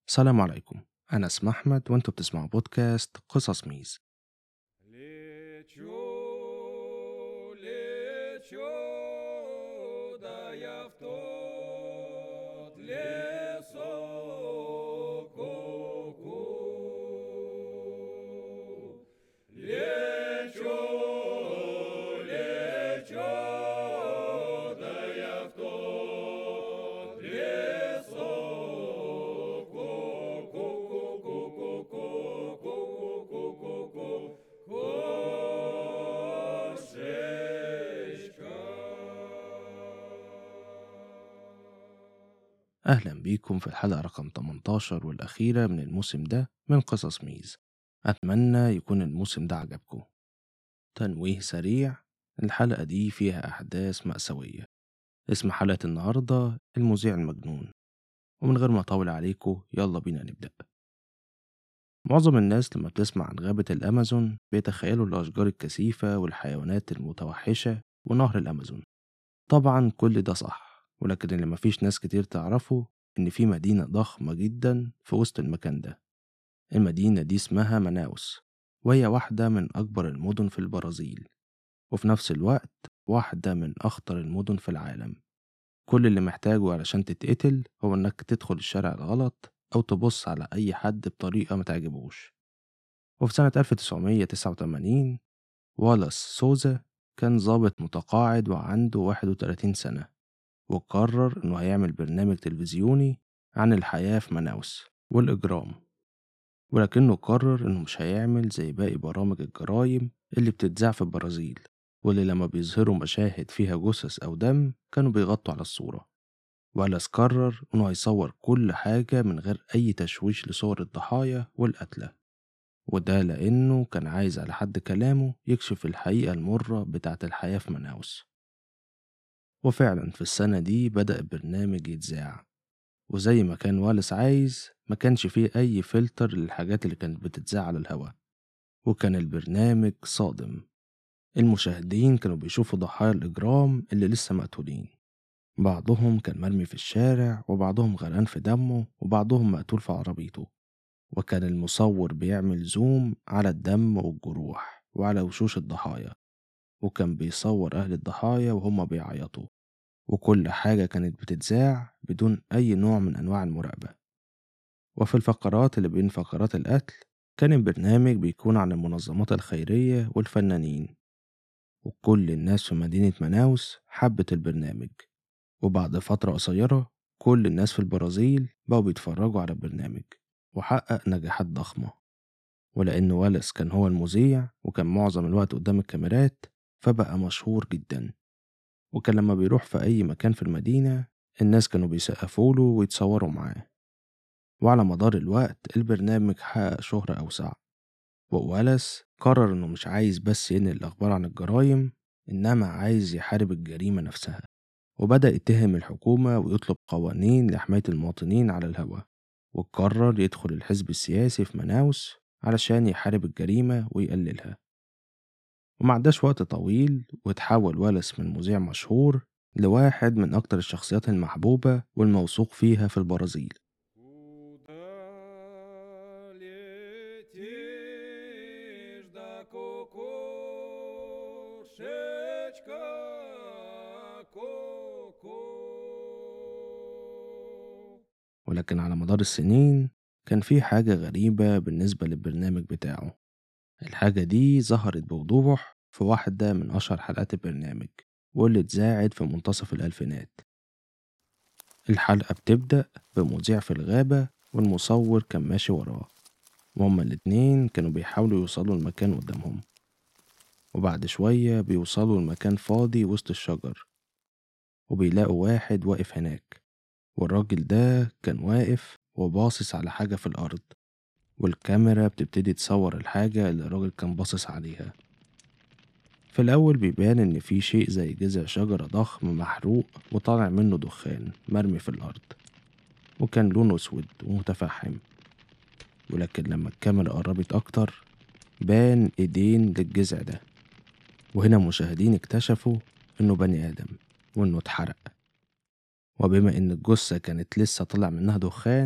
السلام عليكم أنا اسم أحمد وأنتوا بتسمعوا بودكاست قصص ميز Лечу, лечу, да я в тот лесок ку-ку. Лечу, лечу, да я в тот лесок ку-ку-ку-ку-ку-ку-ку-ку-ку-ку. أهلا بيكم في الحلقة رقم 18 والأخيرة من الموسم ده من قصص ميز أتمنى يكون الموسم ده عجبكم تنويه سريع الحلقة دي فيها أحداث مأساوية اسم حلقة النهاردة المذيع المجنون ومن غير ما أطول عليكم يلا بينا نبدأ معظم الناس لما بتسمع عن غابة الأمازون بيتخيلوا الأشجار الكثيفة والحيوانات المتوحشة ونهر الأمازون طبعا كل ده صح ولكن اللي مفيش ناس كتير تعرفه إن في مدينة ضخمة جدا في وسط المكان ده المدينة دي اسمها مناوس وهي واحدة من أكبر المدن في البرازيل وفي نفس الوقت واحدة من أخطر المدن في العالم كل اللي محتاجه علشان تتقتل هو إنك تدخل الشارع الغلط أو تبص على أي حد بطريقة ما تعجبوش وفي سنة 1989 والاس سوزا كان ضابط متقاعد وعنده 31 سنة وقرر إنه هيعمل برنامج تلفزيوني عن الحياة في مناوس والإجرام ولكنه قرر إنه مش هيعمل زي باقي برامج الجرايم اللي بتتذاع في البرازيل واللي لما بيظهروا مشاهد فيها جثث أو دم كانوا بيغطوا على الصورة والاس قرر إنه هيصور كل حاجة من غير أي تشويش لصور الضحايا والقتلى وده لأنه كان عايز على حد كلامه يكشف الحقيقة المرة بتاعت الحياة في مناوس وفعلا في السنة دي بدأ البرنامج يتذاع وزي ما كان والس عايز ما كانش فيه أي فلتر للحاجات اللي كانت بتتذاع على الهوا وكان البرنامج صادم المشاهدين كانوا بيشوفوا ضحايا الإجرام اللي لسه مقتولين بعضهم كان مرمي في الشارع وبعضهم غرقان في دمه وبعضهم مقتول في عربيته وكان المصور بيعمل زوم على الدم والجروح وعلى وشوش الضحايا وكان بيصور أهل الضحايا وهما بيعيطوا وكل حاجة كانت بتتذاع بدون أي نوع من أنواع المراقبة وفي الفقرات اللي بين فقرات القتل كان البرنامج بيكون عن المنظمات الخيرية والفنانين وكل الناس في مدينة مناوس حبت البرنامج وبعد فترة قصيرة كل الناس في البرازيل بقوا بيتفرجوا على البرنامج وحقق نجاحات ضخمة ولأن والس كان هو المذيع وكان معظم الوقت قدام الكاميرات فبقى مشهور جدا وكان لما بيروح في أي مكان في المدينة الناس كانوا بيسقفوا له ويتصوروا معاه وعلى مدار الوقت البرنامج حقق شهرة أوسع ووالس قرر إنه مش عايز بس ينقل الأخبار عن الجرايم إنما عايز يحارب الجريمة نفسها وبدأ يتهم الحكومة ويطلب قوانين لحماية المواطنين على الهوا وقرر يدخل الحزب السياسي في مناوس علشان يحارب الجريمة ويقللها ومعداش وقت طويل وتحول والس من مذيع مشهور لواحد من أكتر الشخصيات المحبوبة والموثوق فيها في البرازيل Куда летишь, да кукушечка, ку-ку? ولكن على مدار السنين كان في حاجة غريبة بالنسبة للبرنامج بتاعه الحاجة دي ظهرت بوضوح في واحدة من أشهر حلقات البرنامج واللي اتذاعت في منتصف الألفينات الحلقة بتبدأ بمذيع في الغابة والمصور كان ماشي وراه وهما الاتنين كانوا بيحاولوا يوصلوا المكان قدامهم وبعد شوية بيوصلوا المكان فاضي وسط الشجر وبيلاقوا واحد واقف هناك والراجل ده كان واقف وباصص على حاجة في الأرض والكاميرا بتبتدي تصور الحاجة اللي الراجل كان باصص عليها في الأول بيبان إن في شيء زي جذع شجرة ضخم محروق وطالع منه دخان مرمي في الأرض وكان لونه أسود ومتفحم ولكن لما الكاميرا قربت أكتر بان إيدين للجذع ده وهنا المشاهدين اكتشفوا إنه بني آدم وإنه اتحرق وبما إن الجثة كانت لسه طلع منها دخان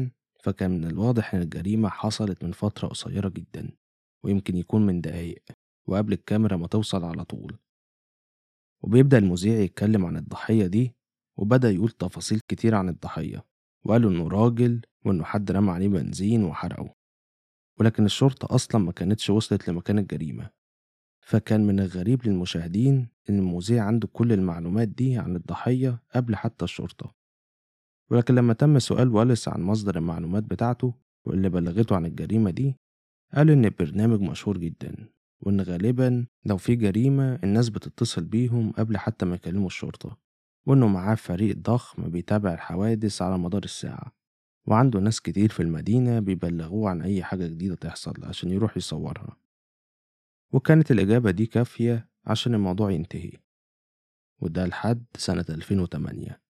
فكان من الواضح إن الجريمة حصلت من فترة قصيرة جدا ويمكن يكون من دقايق وقبل الكاميرا ما توصل على طول وبيبدأ المذيع يتكلم عن الضحية دي وبدأ يقول تفاصيل كتير عن الضحية وقالوا إنه راجل وإنه حد رمى عليه بنزين وحرقه ولكن الشرطة أصلا ما كانتش وصلت لمكان الجريمة فكان من الغريب للمشاهدين إن المذيع عنده كل المعلومات دي عن الضحية قبل حتى الشرطة ولكن لما تم سؤال واليس عن مصدر المعلومات بتاعته واللي بلغته عن الجريمة دي قال إن البرنامج مشهور جدا وإن غالبا لو في جريمة الناس بتتصل بيهم قبل حتى ما يكلموا الشرطة وإنه معاه فريق ضخم بيتابع الحوادث على مدار الساعة وعنده ناس كتير في المدينة بيبلغوه عن أي حاجة جديدة تحصل عشان يروح يصورها وكانت الإجابة دي كافية عشان الموضوع ينتهي وده لحد سنة 2008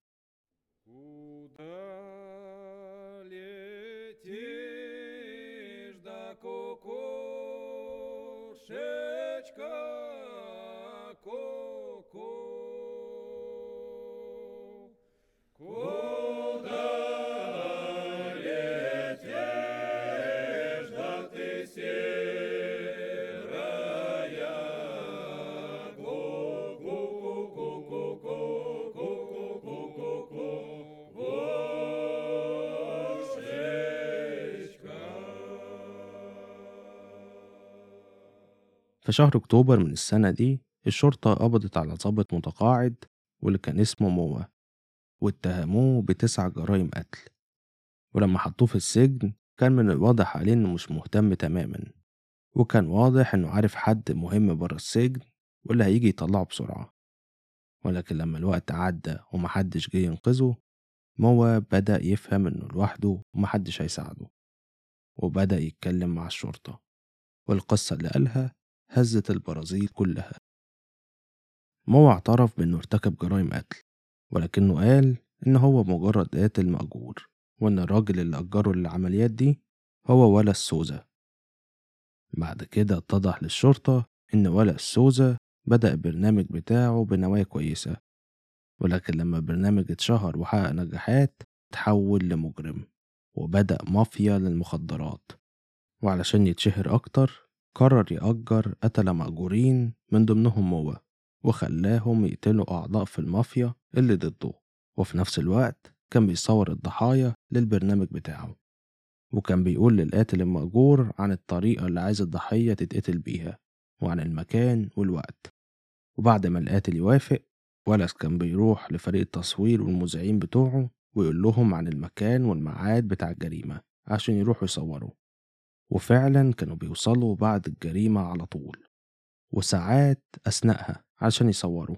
Куда летишь, да кукушечка, ку-ку? Куда летишь, да ты серая, ку-ку-ку-ку-ку-ку-ку-ку-ку-ку? في شهر أكتوبر من السنة دي الشرطة قبضت على ضابط متقاعد واللي كان اسمه موا واتهموه بتسع جرائم قتل ولما حطوه في السجن كان من الواضح عليه إنه مش مهتم تماما وكان واضح إنه عارف حد مهم برا السجن واللي هيجي يطلعه بسرعة ولكن لما الوقت عدى ومحدش جه ينقذه موا بدأ يفهم إنه لوحده ومحدش هيساعده وبدأ يتكلم مع الشرطة والقصة اللي قالها هزت البرازيل كلها مو اعترف بأنه ارتكب جرائم قتل ولكنه قال إن هو مجرد قاتل مأجور وإن الراجل اللي أجره للعمليات دي هو ولا السوزة بعد كده اتضح للشرطة إن ولا السوزة بدأ البرنامج بتاعه بنوايا كويسة ولكن لما البرنامج اتشهر وحقق نجاحات تحول لمجرم وبدأ مافيا للمخدرات وعلشان يتشهر أكتر قرر يأجر قتلة مأجورين من ضمنهم موا وخلاهم يقتلوا أعضاء في المافيا اللي ضده وفي نفس الوقت كان بيصور الضحايا للبرنامج بتاعه وكان بيقول للقاتل المأجور عن الطريقة اللي عايز الضحية تتقتل بيها وعن المكان والوقت وبعد ما القاتل يوافق ولس كان بيروح لفريق التصوير والمذيعين بتوعه ويقول لهم عن المكان والميعاد بتاع الجريمة عشان يروحوا يصوروا وفعلا كانوا بيوصلوا بعد الجريمة على طول وساعات أثناءها عشان يصوروا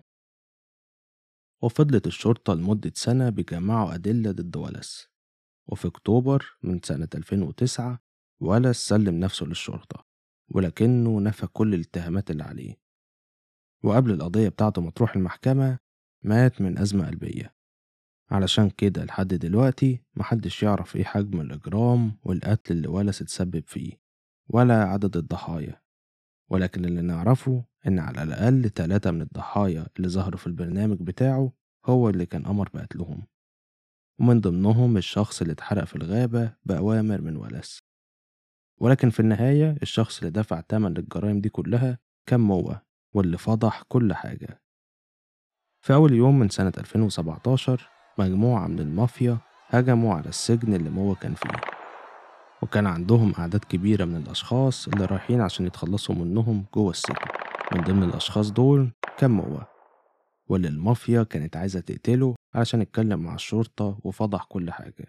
وفضلت الشرطة لمدة سنة بيجمعوا أدلة ضد ولس وفي أكتوبر من سنة 2009 ولس سلم نفسه للشرطة ولكنه نفى كل الاتهامات اللي عليه وقبل القضية بتاعته ما تروح المحكمة مات من أزمة قلبية علشان كده لحد دلوقتي محدش يعرف ايه حجم الإجرام والقتل اللي ولس اتسبب فيه ولا عدد الضحايا ولكن اللي نعرفه إن على الأقل تلاتة من الضحايا اللي ظهروا في البرنامج بتاعه هو اللي كان أمر بقتلهم ومن ضمنهم الشخص اللي اتحرق في الغابة بأوامر من ولس ولكن في النهاية الشخص اللي دفع تمن للجرائم دي كلها كان موا واللي فضح كل حاجة في أول يوم من سنة 2017 مجموعة من المافيا هجموا على السجن اللي موا كان فيه وكان عندهم أعداد كبيرة من الأشخاص اللي رايحين عشان يتخلصوا منهم جوه السجن من ضمن الأشخاص دول كان موا واللي المافيا كانت عايزة تقتله عشان يتكلم مع الشرطة وفضح كل حاجة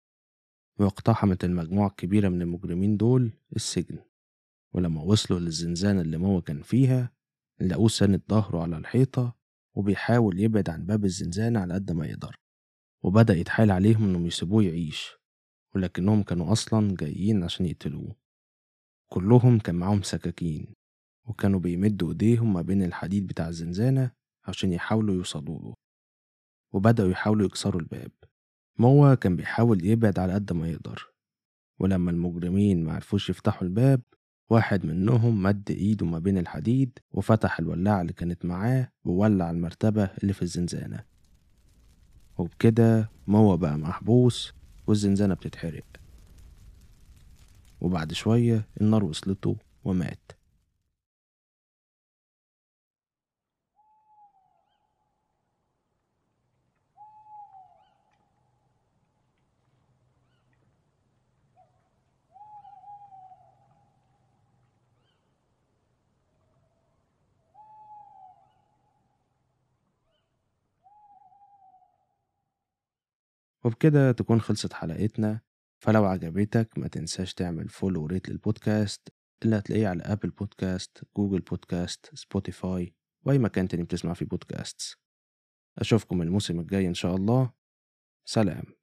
واقتحمت المجموعة الكبيرة من المجرمين دول السجن ولما وصلوا للزنزانة اللي موا كان فيها لقوه ساند ظهره على الحيطة وبيحاول يبعد عن باب الزنزانة على قد ما يقدر وبدأ يتحايل عليهم إنهم يسيبوه يعيش ولكنهم كانوا أصلا جايين عشان يقتلوه كلهم كان معاهم سكاكين وكانوا بيمدوا إيديهم ما بين الحديد بتاع الزنزانة عشان يحاولوا يوصلوا له وبدأوا يحاولوا يكسروا الباب موا كان بيحاول يبعد على قد ما يقدر ولما المجرمين معرفوش يفتحوا الباب واحد منهم مد ايده ما بين الحديد وفتح الولاعة اللي كانت معاه وولع المرتبة اللي في الزنزانة وبكده موا بقى محبوس والزنزانة بتتحرق وبعد شوية النار وصلته ومات وبكده تكون خلصت حلقتنا فلو عجبتك ما تنساش تعمل فولو وريت للبودكاست اللي هتلاقيه على أبل بودكاست جوجل بودكاست سبوتيفاي وأي مكان تاني بتسمع فيه بودكاست أشوفكم الموسم الجاي إن شاء الله سلام